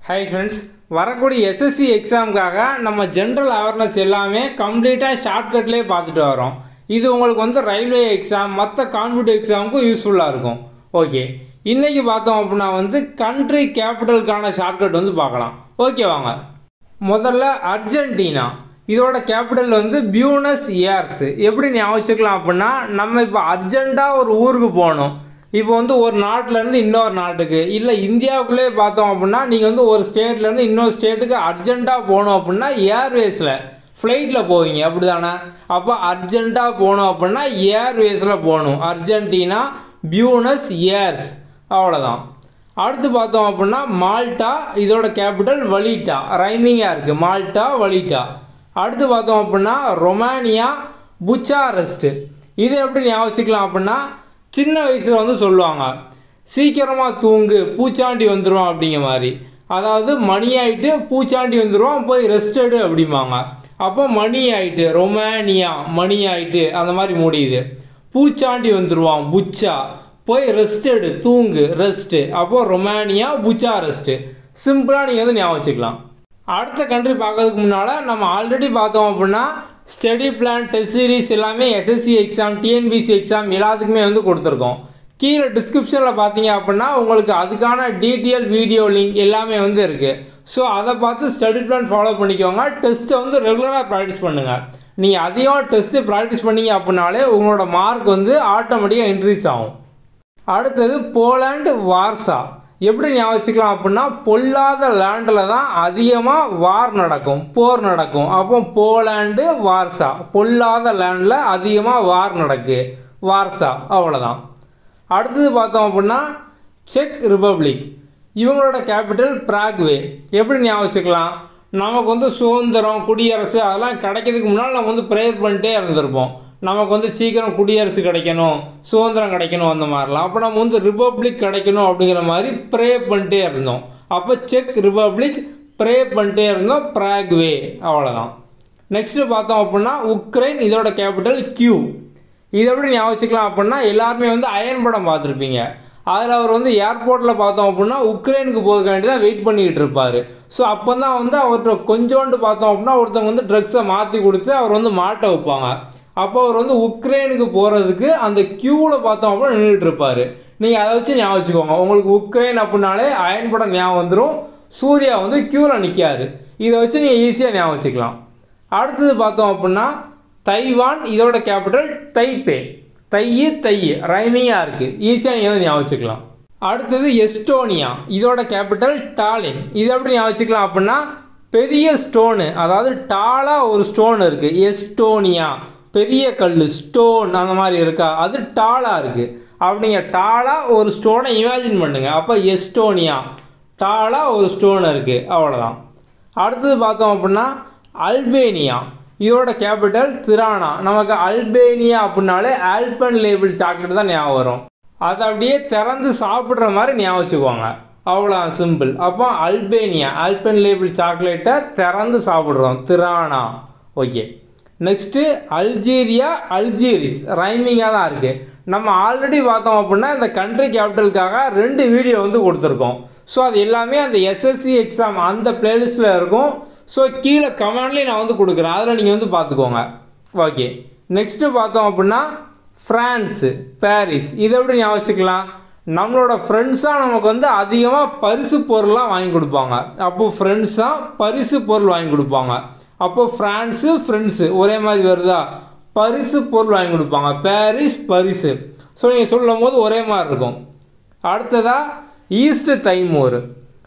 hi friends வரக்கூடிய SSC எக்ஸாமுக்காக நம்ம ஜென்ரல் அவேர்னஸ் எல்லாமே கம்ப்ளீட்டாக ஷார்ட்கட்லேயே பார்த்துட்டு வரோம் இது உங்களுக்கு வந்து ரயில்வே எக்ஸாம் மற்ற கான்பியூட்டிவ் எக்ஸாமுக்கும் யூஸ்ஃபுல்லாக இருக்கும் ஓகே இன்றைக்கி பார்த்தோம் அப்படின்னா வந்து கண்ட்ரி கேபிட்டலுக்கான ஷார்ட்கட் வந்து பார்க்கலாம் ஓகே வாங்க முதல்ல அர்ஜென்டினா இதோட கேபிட்டல் வந்து பியூனஸ் ஏர்ஸ் எப்படி ஞாபகம் வச்சுக்கலாம் அப்படின்னா நம்ம இப்போ அர்ஜென்ட்டாக ஒரு ஊருக்கு போகணும் இப்போ வந்து ஒரு நாட்டிலேருந்து இன்னொரு நாட்டுக்கு இல்லை இந்தியாவுக்குள்ளே பார்த்தோம் அப்படின்னா நீங்கள் வந்து ஒரு ஸ்டேட்லேருந்து இன்னொரு ஸ்டேட்டுக்கு அர்ஜென்ட்டாக போகணும் அப்படின்னா ஏர்வேஸில் ஃப்ளைட்டில் போவீங்க அப்படி தானே அப்போ அர்ஜென்ட்டாக போகணும் அப்படின்னா ஏர்வேஸில் போகணும் அர்ஜென்டினா பியூனஸ் ஏர்ஸ் அவ்வளோதான் அடுத்து பார்த்தோம் அப்படின்னா மால்டா இதோட கேபிட்டல் வலிட்டா ரைமிங்காக இருக்குது மால்டா வலிட்டா அடுத்து பார்த்தோம் அப்படின்னா ரொமானியா புச்சாரெஸ்ட்டு இது எப்படி ஞாபகம் வச்சுக்கலாம் அப்படின்னா சின்ன வயசில் வந்து சொல்லுவாங்க சீக்கிரமாக தூங்கு பூச்சாண்டி வந்துடும் அப்படிங்கிற மாதிரி அதாவது மணி ஆயிட்டு பூச்சாண்டி வந்துடும் போய் ரெஸ்ட் எடு அப்படிம்பாங்க அப்போ மணி ஆயிட்டு ரொமானியா மணி ஆயிட்டு அந்த மாதிரி முடியுது பூச்சாண்டி வந்துடுவான் புச்சா போய் ரெஸ்ட் எடு தூங்கு ரெஸ்ட்டு அப்போது ரொமானியா புச்சா ரெஸ்ட்டு சிம்பிளாக நீங்கள் வந்து ஞாபகம் வச்சுக்கலாம் அடுத்த கண்ட்ரி பார்க்கறதுக்கு முன்னால் நம்ம ஆல்ரெடி பார்த்தோம் அப்படின்னா ஸ்டடி பிளான் டெஸ்ட் சீரிஸ் எல்லாமே எஸ்எஸ்சி எக்ஸாம் டிஎன்பிசி எக்ஸாம் எல்லாத்துக்குமே வந்து கொடுத்துருக்கோம் கீழே டிஸ்கிரிப்ஷனில் பார்த்தீங்க அப்படின்னா உங்களுக்கு அதுக்கான டீட்டெயில் வீடியோ லிங்க் எல்லாமே வந்து இருக்குது ஸோ அதை பார்த்து ஸ்டடி பிளான் ஃபாலோ பண்ணிக்கோங்க டெஸ்ட்டை வந்து ரெகுலராக ப்ராக்டிஸ் பண்ணுங்கள் நீங்கள் அதிகமாக டெஸ்ட்டு ப்ராக்டிஸ் பண்ணீங்க அப்படின்னாலே உங்களோட மார்க் வந்து ஆட்டோமேட்டிக்காக இன்க்ரீஸ் ஆகும் அடுத்தது போலாண்டு வார்சா எப்படி ஞாபகம் வச்சுக்கலாம் அப்படின்னா பொல்லாத லேண்டில் தான் அதிகமாக வார் நடக்கும் போர் நடக்கும் அப்போ போலாண்டு வார்சா பொல்லாத லேண்டில் அதிகமாக வார் நடக்கு வார்சா அவ்வளோதான் அடுத்தது பார்த்தோம் அப்படின்னா செக் ரிப்பப்ளிக் இவங்களோட கேபிட்டல் பிராக்வே எப்படி ஞாபகம் வச்சுக்கலாம் நமக்கு வந்து சுதந்திரம் குடியரசு அதெல்லாம் கிடைக்கிறதுக்கு முன்னால் நம்ம வந்து ப்ரேயர் பண்ணிட்டே இருந்திருப்போம் நமக்கு வந்து சீக்கிரம் குடியரசு கிடைக்கணும் சுதந்திரம் கிடைக்கணும் அந்த மாதிரிலாம் அப்போ நம்ம வந்து ரிப்பப்ளிக் கிடைக்கணும் அப்படிங்கிற மாதிரி ப்ரே பண்ணிட்டே இருந்தோம் அப்போ செக் ரிப்பப்ளிக் ப்ரே பண்ணிட்டே இருந்தோம் ப்ராக்வே அவ்வளோதான் நெக்ஸ்ட்டு பார்த்தோம் அப்படின்னா உக்ரைன் இதோட கேபிட்டல் கியூ இதை எப்படி ஞாபகம் வச்சுக்கலாம் அப்படின்னா எல்லாருமே வந்து அயன் படம் பார்த்துருப்பீங்க அதில் அவர் வந்து ஏர்போர்ட்டில் பார்த்தோம் அப்படின்னா உக்ரைனுக்கு போகிறதுக்காண்டி தான் வெயிட் பண்ணிக்கிட்டு இருப்பார் ஸோ அப்போ தான் வந்து அவர்கிட்ட கொஞ்சோண்டு பார்த்தோம் அப்படின்னா ஒருத்தவங்க வந்து ட்ரக்ஸை மாற்றி கொடுத்து அவர் வந்து மாட்ட வைப்பாங்க அப்போ அவர் வந்து உக்ரைனுக்கு போகிறதுக்கு அந்த க்யூவில் பார்த்தோம் அப்படின்னா நின்றுட்டு இருப்பார் நீங்கள் அதை வச்சு ஞாபகம் வச்சுக்கோங்க உங்களுக்கு உக்ரைன் அப்படின்னாலே அயன் படம் ஞாபகம் வந்துடும் சூர்யா வந்து க்யூவில் நிற்காரு இதை வச்சு நீங்கள் ஈஸியாக ஞாபகம் வச்சுக்கலாம் அடுத்தது பார்த்தோம் அப்படின்னா தைவான் இதோட கேபிட்டல் தைப்பே தையு தையு ரைமிங்காக இருக்குது ஈஸியாக நீங்கள் வந்து ஞாபகம் வச்சுக்கலாம் அடுத்தது எஸ்டோனியா இதோட கேபிட்டல் டாலின் இதை எப்படி ஞாபகம் வச்சுக்கலாம் அப்படின்னா பெரிய ஸ்டோனு அதாவது டாலாக ஒரு ஸ்டோன் இருக்குது எஸ்டோனியா பெரிய கல் ஸ்டோன் அந்த மாதிரி இருக்கா அது டாலாக இருக்குது அப்படிங்க டாலாக ஒரு ஸ்டோனை இமேஜின் பண்ணுங்கள் அப்போ எஸ்டோனியா டாலாக ஒரு ஸ்டோன் இருக்குது அவ்வளோதான் அடுத்தது பார்த்தோம் அப்படின்னா அல்பேனியா இதோட கேபிட்டல் திரானா நமக்கு அல்பேனியா அப்படின்னாலே ஆல்பன் லேபிள் சாக்லேட் தான் ஞாபகம் வரும் அதை அப்படியே திறந்து சாப்பிட்ற மாதிரி ஞாபகம் வச்சுக்கோங்க அவ்வளோ சிம்பிள் அப்போ அல்பேனியா ஆல்பன் லேபிள் சாக்லேட்டை திறந்து சாப்பிட்றோம் Tirana okay next Algeria Algiers ரைமிங்காக தான் இருக்குது நம்ம ஆல்ரெடி பார்த்தோம் அப்படின்னா இந்த கண்ட்ரி கேபிட்டலுக்காக ரெண்டு வீடியோ வந்து கொடுத்துருக்கோம் ஸோ அது எல்லாமே அந்த எஸ்எஸ்சி எக்ஸாம் அந்த பிளேலிஸ்ட்டில் இருக்கும் ஸோ கீழே கமெண்ட்லேயும் நான் வந்து கொடுக்குறேன் அதில் நீங்கள் வந்து பார்த்துக்கோங்க ஓகே நெக்ஸ்ட்டு பார்த்தோம் அப்படின்னா ஃப்ரான்ஸு பாரிஸ் இதை எப்படி ஞாபகம் வச்சுக்கலாம் நம்மளோட ஃப்ரெண்ட்ஸாக நமக்கு வந்து அதிகமாக பரிசு பொருள்லாம் வாங்கி கொடுப்பாங்க அப்போது ஃப்ரெண்ட்ஸாக பரிசு பொருள் வாங்கி கொடுப்பாங்க அப்போது ஃப்ரான்ஸு ஃப்ரெண்ட்ஸு ஒரே மாதிரி வருதா பரிசு பொருள் வாங்கி கொடுப்பாங்க பாரிஸ் பரிசு ஸோ நீங்கள் சொல்லும் போது ஒரே மாதிரி இருக்கும் அடுத்ததாக ஈஸ்ட் தைமூர்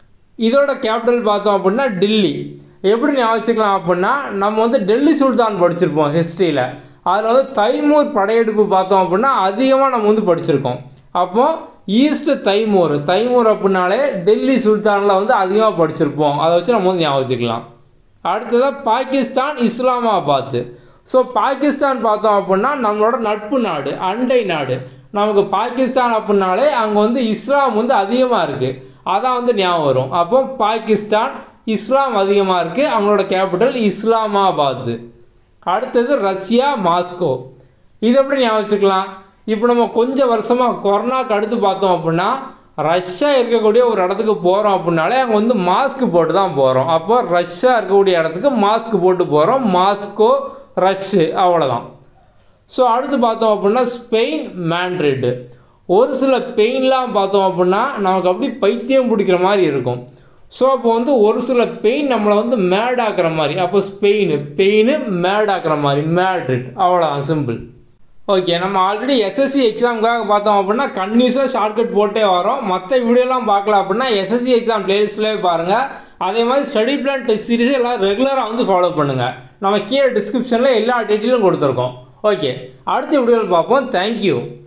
இதோட கேபிட்டல் பார்த்தோம் அப்படின்னா டெல்லி எப்படி ஞாபகம் வச்சுக்கலாம் அப்படின்னா நம்ம வந்து டெல்லி சுல்தான் படிச்சிருப்போம் ஹிஸ்ட்ரியில் அதில் வந்து தைமூர் படையெடுப்பு பார்த்தோம் அப்படின்னா அதிகமாக நம்ம வந்து படிச்சிருக்கோம் அப்போது ஈஸ்ட் தைமூர் தைமூர் அப்படின்னாலே டெல்லி சுல்தானில் வந்து அதிகமாக படிச்சிருப்போம் அதை வச்சு நம்ம வந்து ஞாபகம் வச்சுக்கலாம் அடுத்ததாக பாகிஸ்தான் இஸ்லாமாபாத் ஸோ பாகிஸ்தான் பார்த்தோம் அப்படின்னா நம்மளோட நட்பு நாடு அண்டை நாடு நமக்கு பாகிஸ்தான் அப்படின்னாலே அங்கே வந்து இஸ்லாம் வந்து அதிகமாக இருக்குது அதான் வந்து ஞாபகம் வரும் அப்போ பாகிஸ்தான் இஸ்லாம் அதிகமாக இருக்குது அவங்களோட கேபிட்டல் இஸ்லாமாபாத் அடுத்தது ரஷ்யா மாஸ்கோ இது எப்படி ஞாபகம் வச்சுக்கலாம் இப்போ நம்ம கொஞ்சம் வருஷமாக கொரோனாக்கு அடுத்து பார்த்தோம் அப்படின்னா ரஷ்ஷாக இருக்கக்கூடிய ஒரு இடத்துக்கு போகிறோம் அப்படின்னாலே அங்கே வந்து மாஸ்க் போட்டு தான் போகிறோம் அப்போ ரஷ்ஷாக இருக்கக்கூடிய இடத்துக்கு மாஸ்க் போட்டு போகிறோம் மாஸ்கோ ரஷ்ஷு அவ்வளோதான் ஸோ அடுத்து பார்த்தோம் அப்படின்னா ஸ்பெயின் மேண்ட்ரிட்டு ஒரு சில பெயின்லாம் பார்த்தோம் அப்படின்னா நமக்கு அப்படி பைத்தியம் பிடிக்கிற மாதிரி இருக்கும் ஸோ அப்போ வந்து ஒரு சில பெயின் நம்மளை வந்து மேட் ஆக்குற மாதிரி அப்போ ஸ்பெயின் பெயின் மேட் ஆக்குற மாதிரி மேட்ரிட் அவ்வளோதான் சிம்பிள் ஓகே நம்ம ஆல்ரெடி எஸ்எஸ்சி எக்ஸாமுக்காக பார்த்தோம் அப்படின்னா கன்யூஸாக ஷார்ட்கட் போட்டே வரோம் மற்ற வீடியோலாம் பார்க்கல அப்படின்னா எஸ்எஸ்சி எக்ஸாம் பிளேலிஸ்ட்லேயே பாருங்கள் அதே மாதிரி ஸ்டடி பிளான் டெஸ்ட் சீரிஸ் எல்லாம் ரெகுலராக வந்து ஃபாலோ பண்ணுங்கள் நம்ம கீழே டிஸ்கிரிப்ஷனில் எல்லா டீட்டெயிலும் கொடுத்துருக்கோம் ஓகே அடுத்த வீடியோவில் பார்ப்போம் தேங்க்யூ